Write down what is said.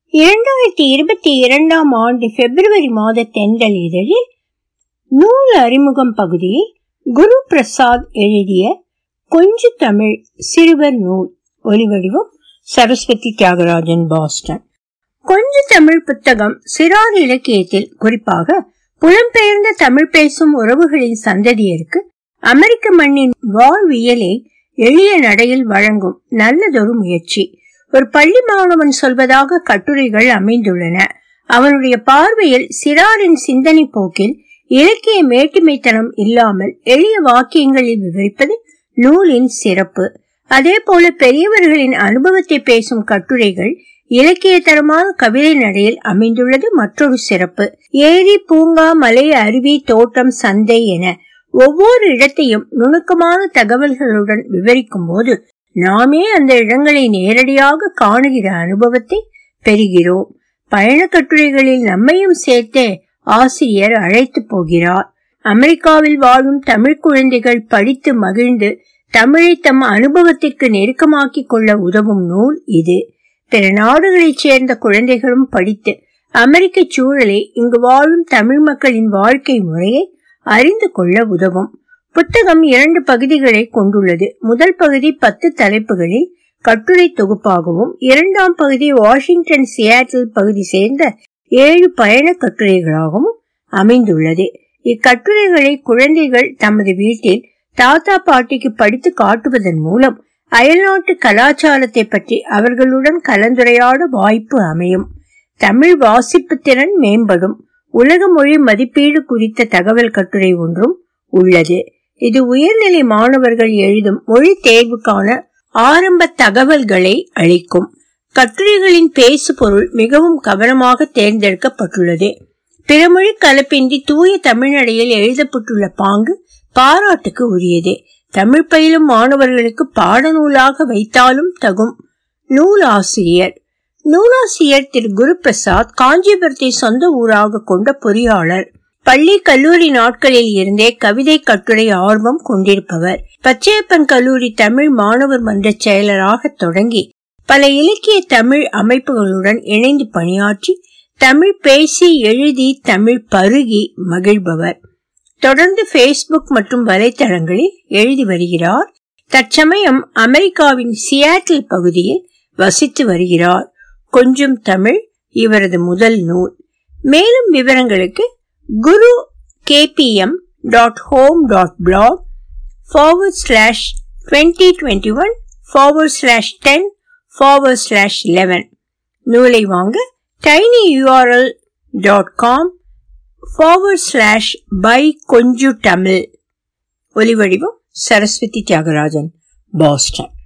இரண்டாயிரத்தி இருபத்தி இரண்டாம் ஆண்டு பிப்ரவரி மாத தென்றல் இதழில் நூல் அறிமுகம் பகுதியில் குரு பிரசாத் எழுதிய கொஞ்சு தமிழ் சிறுவர் நூல் ஒலிவடிவம் சரஸ்வதி தியாகராஜன் பாஸ்டன் கொஞ்சு தமிழ் புத்தகம் சிறார் இலக்கியத்தில் குறிப்பாக புலம்பெயர்ந்த தமிழ் பேசும் உறவுகளின் சந்ததியருக்கு அமெரிக்க மண்ணின் வாழ்வியலை எளிய நடையில் வழங்கும் நல்லதொரு முயற்சி ஒரு பள்ளி மாணவன் சொல்வதாக கட்டுரைகள் அமைந்துள்ளன அவனுடைய பார்வையில் சிறாரின் சிந்தனை போக்கில் இலக்கிய மேட்டுமைத்தனம் இல்லாமல் எளிய வாக்கியங்களில் விவரிப்பது நூலின் சிறப்பு அதே போல பெரியவர்களின் அனுபவத்தை பேசும் கட்டுரைகள் இலக்கியத்தரமான கவிதை நடையில் அமைந்துள்ளது மற்றொரு சிறப்பு ஏரி பூங்கா மலை அருவி தோட்டம் சந்தை என ஒவ்வொரு இடத்தையும் நுணுக்கமான தகவல்களுடன் விவரிக்கும் போது நாமே அந்த இடங்களை நேரடியாக காணுகிற அனுபவத்தை பெறுகிறோம் பயண கட்டுரைகளில் நம்மையும் சேர்த்தே ஆசிரியர் அழைத்து போகிறார் அமெரிக்காவில் வாழும் தமிழ் குழந்தைகள் படித்து மகிழ்ந்து தமிழை தம் அனுபவத்திற்கு நெருக்கமாக்கிக் கொள்ள உதவும் நூல் இது பிற நாடுகளைச் சேர்ந்த குழந்தைகளும் படித்து அமெரிக்க சூழலை இங்கு வாழும் தமிழ் மக்களின் வாழ்க்கை முறையை அறிந்து கொள்ள உதவும் புத்தகம் இரண்டு பகுதிகளை கொண்டுள்ளது முதல் பகுதி பத்து தலைப்புகளில் கட்டுரை தொகுப்பாகவும் இரண்டாம் பகுதி வாஷிங்டன் சியாட்டில் பகுதி சேர்ந்த ஏழு பயண கட்டுரைகளாகவும் அமைந்துள்ளது இக்கட்டுரைகளை குழந்தைகள் தமது வீட்டில் தாத்தா பாட்டிக்கு படித்து காட்டுவதன் மூலம் அயல்நாட்டு கலாச்சாரத்தை பற்றி அவர்களுடன் கலந்துரையாட வாய்ப்பு அமையும் தமிழ் வாசிப்பு திறன் மேம்படும் உலக மொழி மதிப்பீடு குறித்த தகவல் கட்டுரை ஒன்றும் உள்ளது இது உயர்நிலை மாணவர்கள் எழுதும் மொழி தேர்வுக்கான ஆரம்ப தகவல்களை அளிக்கும் கட்டுரைகளின் பேசு பொருள் மிகவும் கவனமாக தேர்ந்தெடுக்கப்பட்டுள்ளது பிறமொழி கலப்பின்றி தூய தமிழ்நடையில் எழுதப்பட்டுள்ள பாங்கு பாராட்டுக்கு உரியது தமிழ் பயிலும் மாணவர்களுக்கு பாடநூலாக வைத்தாலும் தகும் நூலாசிரியர் நூலாசிரியர் திரு குருபிரசாத் காஞ்சிபுரத்தை சொந்த ஊராக கொண்ட பொறியாளர் பள்ளி கல்லூரி நாட்களில் இருந்தே கவிதை கட்டுரை ஆர்வம் கொண்டிருப்பவர் பச்சையப்பன் கல்லூரி தமிழ் மாணவர் மன்ற செயலராக தொடங்கி பல இலக்கிய தமிழ் அமைப்புகளுடன் இணைந்து பணியாற்றி தமிழ் பேசி எழுதி தமிழ் பருகி மகிழ்பவர் தொடர்ந்து பேஸ்புக் மற்றும் வலைத்தளங்களில் எழுதி வருகிறார் தற்சமயம் அமெரிக்காவின் சியாட்டில் பகுதியில் வசித்து வருகிறார் கொஞ்சம் தமிழ் இவரது முதல் நூல் மேலும் விவரங்களுக்கு Guru KPM dot home dot blog forward slash twenty twenty one forward slash ten forward slash eleven நூலை வாங்க tiny URL dot com forward slash பை கொஞ்சு தமிழ் ஒலிவடிவம் சரஸ்வதி தியாகராஜன் பாஸ்டன்